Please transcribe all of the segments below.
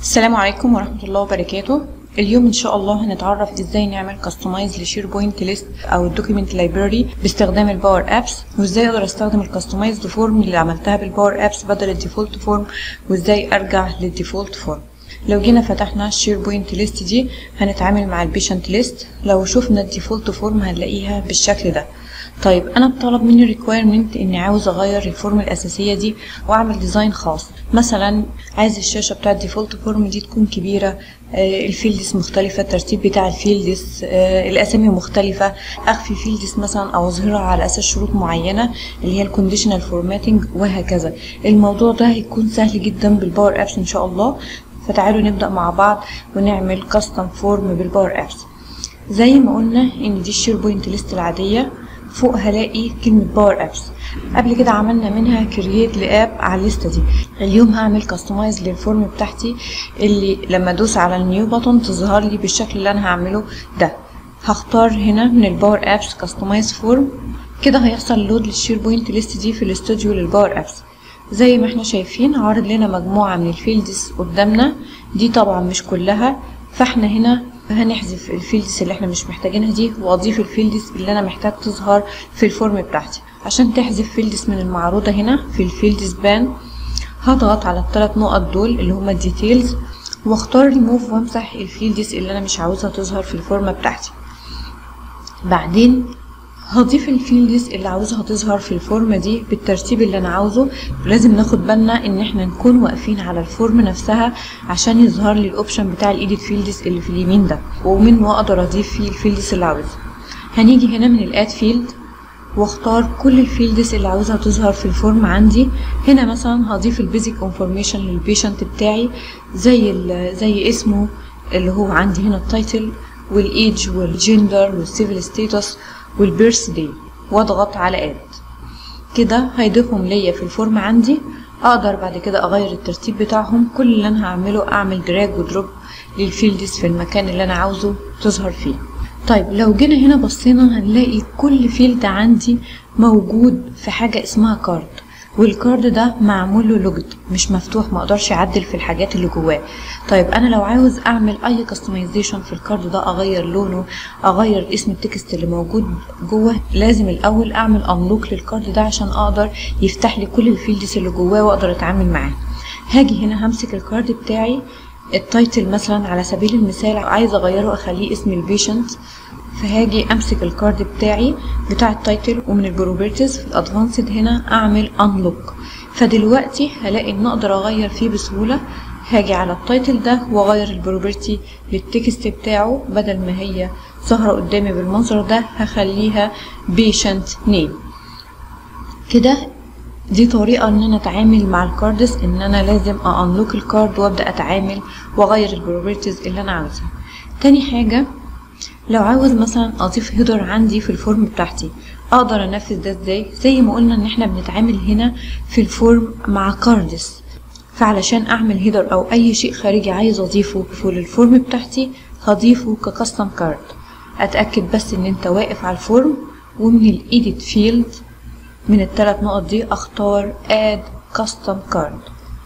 السلام عليكم ورحمة الله وبركاته اليوم ان شاء الله هنتعرف ازاي نعمل كاستمايز لشير بوينت ليست او الدوكيمنت لايبراري باستخدام الباور ابس وازاي اقدر استخدم الكاستمايزد فورم اللي عملتها بالباور ابس بدل الديفولت فورم وازاي ارجع للديفولت فورم لو جينا فتحنا الشير بوينت ليست دي هنتعامل مع البيشنت ليست لو شفنا الديفولت فورم هنلاقيها بالشكل ده طيب انا طلب مني ريكويرمنت اني عاوز اغير الفورم الاساسيه دي واعمل ديزاين خاص مثلا عايز الشاشه بتاعه الديفولت فورم دي تكون كبيره آه الفيلدز مختلفه الترتيب بتاع الفيلدز آه الاسامي مختلفه اخفي فيلدز مثلا او اظهرها على اساس شروط معينه اللي هي الكونديشنال فورماتنج وهكذا الموضوع ده هيكون سهل جدا بالباور ابس ان شاء الله فتعالوا نبدا مع بعض ونعمل كاستم فورم بالباور ابس زي ما قلنا ان دي الشير بوينت ليست العاديه فوق هلاقي كلمة باور ابس قبل كده عملنا منها كرييت لاب على الليستة دي اليوم هعمل كاستمايز للفورم بتاعتي اللي لما ادوس على النيو بutton تظهر لي بالشكل اللي انا هعمله ده هختار هنا من الباور ابس كاستمايز فورم كده هيحصل لود للشير بوينت ليست دي في الاستوديو للباور ابس زي ما احنا شايفين عارض لنا مجموعة من الفيلدز قدامنا دي طبعا مش كلها فاحنا هنا هنحذف الفيلدز اللي احنا مش محتاجينها دي واضيف الفيلدز اللي انا محتاج تظهر في الفورم بتاعتي عشان تحذف فيلدز من المعروضة هنا في الفيلدز بان هضغط على الثلاث نقط دول اللي هما الديتيلز واختار ريموف وامسح الفيلدز اللي انا مش عاوزها تظهر في الفورمة بتاعتي بعدين هضيف الفيلدز اللي عاوزها تظهر في الفورمة دي بالترتيب اللي انا عاوزه لازم ناخد بالنا ان احنا نكون واقفين على الفورم نفسها عشان يظهر لي الاوبشن بتاع الايديت فيلدز اللي في اليمين ده ومنه اقدر اضيف فيه الفيلدز اللي عاوزها هنيجي هنا من الاد فيلد واختار كل الفيلدز اللي عاوزها تظهر في الفورم عندي هنا مثلا هضيف البيزك انفورميشن للبيشنت بتاعي زي زي اسمه اللي هو عندي هنا التايتل والايدج والجندر والسيفل ستاتس والبيرث داي واضغط على اد كده هيضيفهم ليا في الفورم عندي اقدر بعد كده اغير الترتيب بتاعهم كل اللي انا هعمله اعمل دراج ودروب للفيلدز في المكان اللي انا عاوزه تظهر فيه طيب لو جينا هنا بصينا هنلاقي كل فيلد عندي موجود في حاجة اسمها كارد والكارد ده معمول له لوجد مش مفتوح ما اقدرش اعدل في الحاجات اللي جواه طيب انا لو عاوز اعمل اي كاستمايزيشن في الكارد ده اغير لونه اغير اسم التكست اللي موجود جوه لازم الاول اعمل انلوك للكارد ده عشان اقدر يفتح لي كل الفيلدز اللي جواه واقدر اتعامل معاه هاجي هنا همسك الكارد بتاعي التايتل مثلا على سبيل المثال عايزه اغيره اخليه اسم البيشنت فهاجي امسك الكارد بتاعي بتاع التايتل ومن البروبرتيز في الادفانسد هنا اعمل انلوك فدلوقتي هلاقي ان اقدر اغير فيه بسهوله هاجي على التايتل ده واغير البروبرتي للتكست بتاعه بدل ما هي ظاهره قدامي بالمنظر ده هخليها بيشنت نيم كده دي طريقة ان انا اتعامل مع الكاردز ان انا لازم انلوك الكارد وابدأ اتعامل واغير البروبرتيز اللي انا عاوزها تاني حاجة لو عاوز مثلا اضيف هيدر عندي في الفورم بتاعتي اقدر انفذ ده ازاي زي ما قلنا ان احنا بنتعامل هنا في الفورم مع كاردز فعلشان اعمل هيدر او اي شيء خارجي عايز اضيفه في الفورم بتاعتي هضيفه ككاستم كارد اتاكد بس ان انت واقف على الفورم ومن الايديت فيلد من الثلاث نقط دي اختار اد كاستم كارد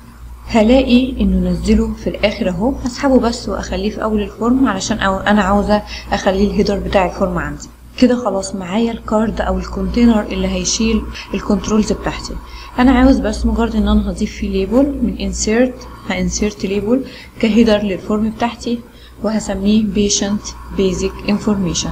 هلاقي انه نزله في الاخر اهو هسحبه بس واخليه في اول الفورم علشان أو انا عاوزه اخليه الهيدر بتاع الفورم عندي كده خلاص معايا الكارد او الكونتينر اللي هيشيل الكنترولز بتاعتي انا عاوز بس مجرد ان انا هضيف فيه ليبل من insert هانسيرت ليبل كهيدر للفورم بتاعتي وهسميه patient basic information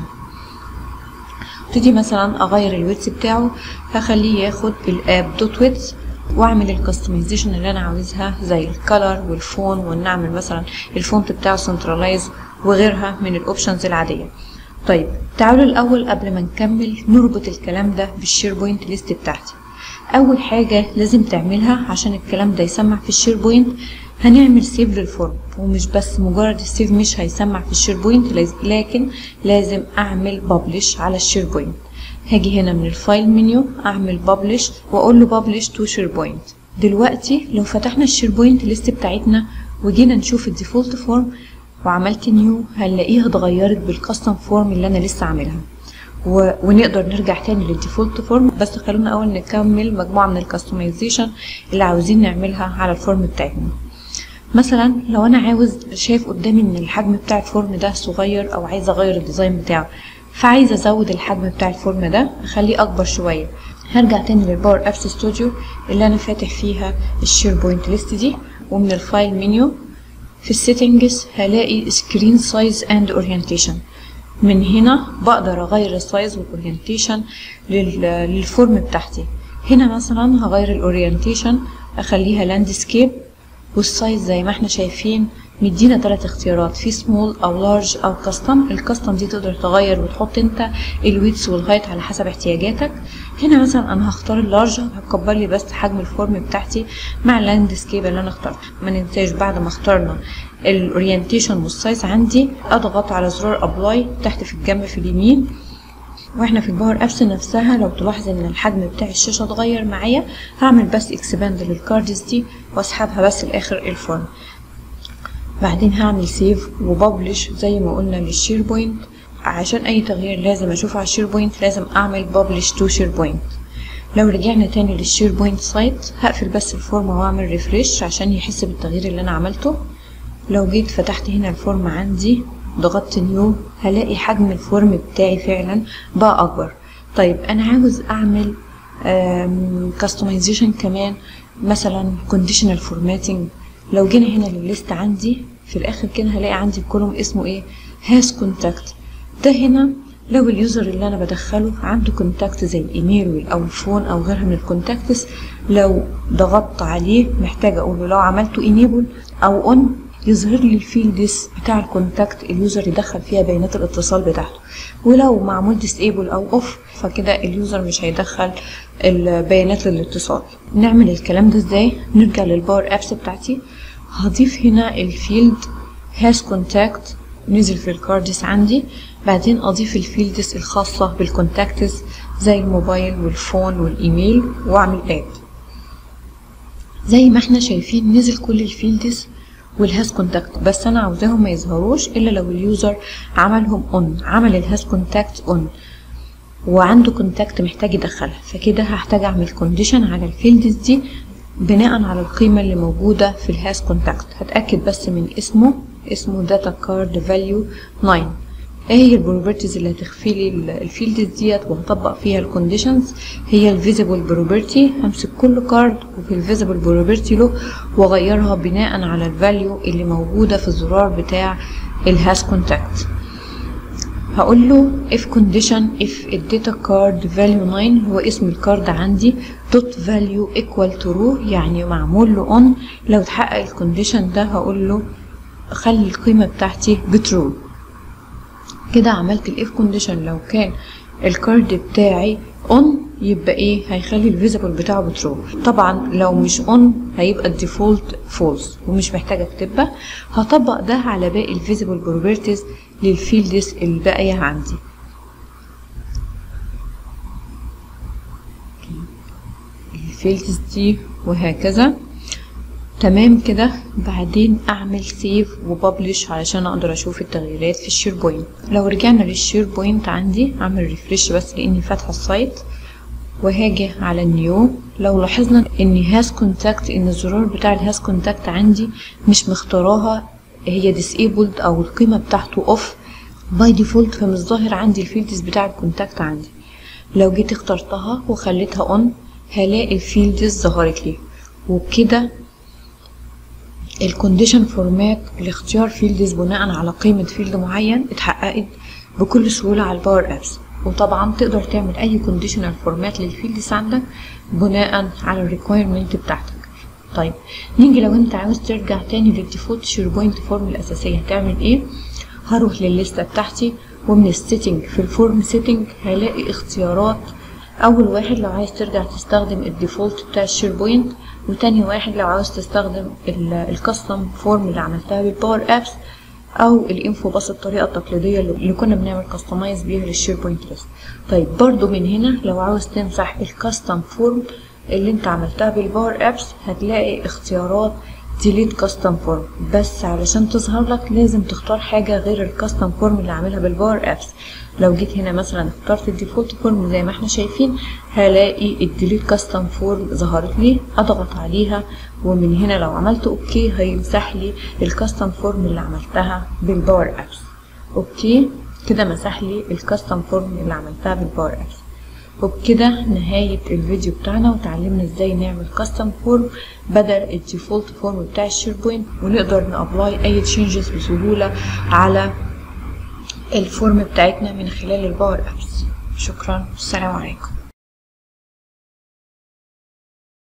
ابتدي مثلا اغير الويتس بتاعه هخليه ياخد الاب دوت ويتس واعمل الكستمايزيشن اللي انا عاوزها زي الكالر والفون ونعمل مثلا الفونت بتاعه سنترلايز وغيرها من الاوبشنز العاديه طيب تعالوا الاول قبل ما نكمل نربط الكلام ده بالشير بوينت ليست بتاعتي اول حاجه لازم تعملها عشان الكلام ده يسمع في الشير بوينت هنعمل سيف للفورم ومش بس مجرد السيف مش هيسمع في الشير بوينت لكن لازم اعمل ببلش على الشير بوينت هاجي هنا من الفايل منيو اعمل ببلش واقول له ببلش تو شير بوينت دلوقتي لو فتحنا الشير بوينت ليست بتاعتنا وجينا نشوف الديفولت فورم وعملت نيو هنلاقيها اتغيرت بالكاستم فورم اللي انا لسه عاملها و... ونقدر نرجع تاني للديفولت فورم بس خلونا اول نكمل مجموعه من الكاستمايزيشن اللي عاوزين نعملها على الفورم بتاعتنا مثلا لو انا عاوز شايف قدامي ان الحجم بتاع الفورم ده صغير او عايزه اغير الديزاين بتاعه فعايزه ازود الحجم بتاع الفورم ده اخليه اكبر شويه هرجع تاني للباور ابس ستوديو اللي انا فاتح فيها الشير بوينت ليست دي ومن الفايل منيو في السيتنجز هلاقي سكرين سايز اند اورينتيشن من هنا بقدر اغير السايز والاورينتيشن للفورم بتاعتي هنا مثلا هغير الاورينتيشن اخليها لاندسكيب والسايز زي ما احنا شايفين مدينا ثلاث اختيارات في سمول او لارج او كاستم الكاستم دي تقدر تغير وتحط انت الويتس والهايت على حسب احتياجاتك هنا مثلا انا هختار اللارج هكبر لي بس حجم الفورم بتاعتي مع اللاندسكيب اللي انا اخترته ما ننساش بعد ما اخترنا الاورينتيشن والسايز عندي اضغط على زرار ابلاي تحت في الجنب في اليمين واحنا في الباور ابس نفسها لو تلاحظ ان الحجم بتاع الشاشه اتغير معايا هعمل بس اكسباند للكاردز دي واسحبها بس لاخر الفورم بعدين هعمل سيف وببلش زي ما قلنا للشير بوينت عشان اي تغيير لازم اشوفه على الشير بوينت لازم اعمل ببلش تو شير بوينت لو رجعنا تاني للشير بوينت سايت هقفل بس الفورم واعمل ريفريش عشان يحس بالتغيير اللي انا عملته لو جيت فتحت هنا الفورم عندي ضغطت نيو هلاقي حجم الفورم بتاعي فعلا بقى اكبر طيب انا عاوز اعمل كاستمايزيشن كمان مثلا كونديشنال فورماتنج لو جينا هنا للليست عندي في الاخر كده هلاقي عندي الكولوم اسمه ايه هاز كونتاكت ده هنا لو اليوزر اللي انا بدخله عنده كونتاكت زي الايميل او الفون او غيرها من الكونتاكتس لو ضغطت عليه محتاجه اقول له لو عملته انيبل او اون يظهر لي الفيلدز بتاع الكونتاكت اليوزر يدخل فيها بيانات الاتصال بتاعته ولو معمول ديسيبل او اوف فكده اليوزر مش هيدخل البيانات للاتصال نعمل الكلام ده ازاي نرجع للباور ابس بتاعتي هضيف هنا الفيلد هاز كونتاكت نزل في الكاردس عندي بعدين اضيف الفيلدز الخاصة بالكونتاكتس زي الموبايل والفون والايميل واعمل اد زي ما احنا شايفين نزل كل الفيلدز والهاز كونتاكت بس انا عاوزاهم ما يظهروش الا لو اليوزر عملهم اون عمل الهاز كونتاكت اون وعنده كونتاكت محتاج يدخلها فكده هحتاج اعمل كونديشن على الفيلدز دي بناء على القيمة اللي موجودة في الهاز كونتاكت هتأكد بس من اسمه اسمه داتا كارد فاليو 9 ايه هي البروبرتيز اللي هتخفي لي الفيلدز ديت وهطبق فيها الكونديشنز هي الفيزيبل بروبرتي همسك كل كارد وفي الفيزيبل بروبرتي له واغيرها بناء على الفاليو اللي موجودة في الزرار بتاع الهاز كونتاكت هقول له if condition if الداتا كارد value 9 هو اسم الكارد عندي dot value equal to row يعني معمول له on لو اتحقق الكونديشن ده هقول له خلي القيمة بتاعتي بترو كده عملت الاف كونديشن لو كان الكارد بتاعي اون يبقى ايه هيخلي الفيزيبل بتاعه بترو طبعا لو مش اون هيبقى الديفولت فولس ومش محتاجه اكتبها هطبق ده على باقي الفيزيبل بروبرتيز للفيلدز الباقيه عندي الفيلدز دي وهكذا تمام كده بعدين اعمل سيف وببلش علشان اقدر اشوف التغييرات في الشير بوينت لو رجعنا للشير بوينت عندي اعمل ريفرش بس لاني فاتحه السايت وهاجي على النيو لو لاحظنا ان هاز كونتاكت ان الزرار بتاع الهاز كونتاكت عندي مش مختاراها هي ديسيبلد او القيمه بتاعته اوف باي ديفولت فمش ظاهر عندي الفيلدز بتاع الكونتاكت عندي لو جيت اخترتها وخليتها اون هلاقي الفيلدز ظهرت لي وبكده الكونديشن فورمات لاختيار فيلدز بناء على قيمة فيلد معين اتحققت بكل سهولة على الباور ابس وطبعا تقدر تعمل اي كونديشنال فورمات للفيلدز عندك بناء على الريكويرمنت بتاعتك طيب نيجي لو انت عاوز ترجع تاني للديفولت شير بوينت فورم الاساسية هتعمل ايه هروح للليستة بتاعتي ومن السيتنج في الفورم سيتنج هلاقي اختيارات اول واحد لو عايز ترجع تستخدم الديفولت بتاع الشير بوينت وتاني واحد لو عاوز تستخدم الكاستم فورم اللي عملتها بالباور ابس او الانفو بس الطريقه التقليديه اللي كنا بنعمل كاستمايز بيها للشير بوينت ليست طيب برضو من هنا لو عاوز تمسح الكاستم فورم اللي انت عملتها بالباور ابس هتلاقي اختيارات ديليت كاستم فورم بس علشان تظهر لك لازم تختار حاجه غير الكاستم فورم اللي عاملها بالباور ابس لو جيت هنا مثلا اخترت الديفولت فورم زي ما احنا شايفين هلاقي الديليت كاستم فورم ظهرت لي اضغط عليها ومن هنا لو عملت اوكي هيمسح لي الكاستم فورم اللي عملتها بالباور ابس اوكي كده مسح لي الكاستم فورم اللي عملتها بالباور ابس وبكده نهاية الفيديو بتاعنا وتعلمنا ازاي نعمل كاستم فورم بدل الديفولت فورم بتاع الشيربوينت ونقدر نابلاي اي تشينجز بسهولة على الفورم بتاعتنا من خلال الباور ابس شكرا السلام عليكم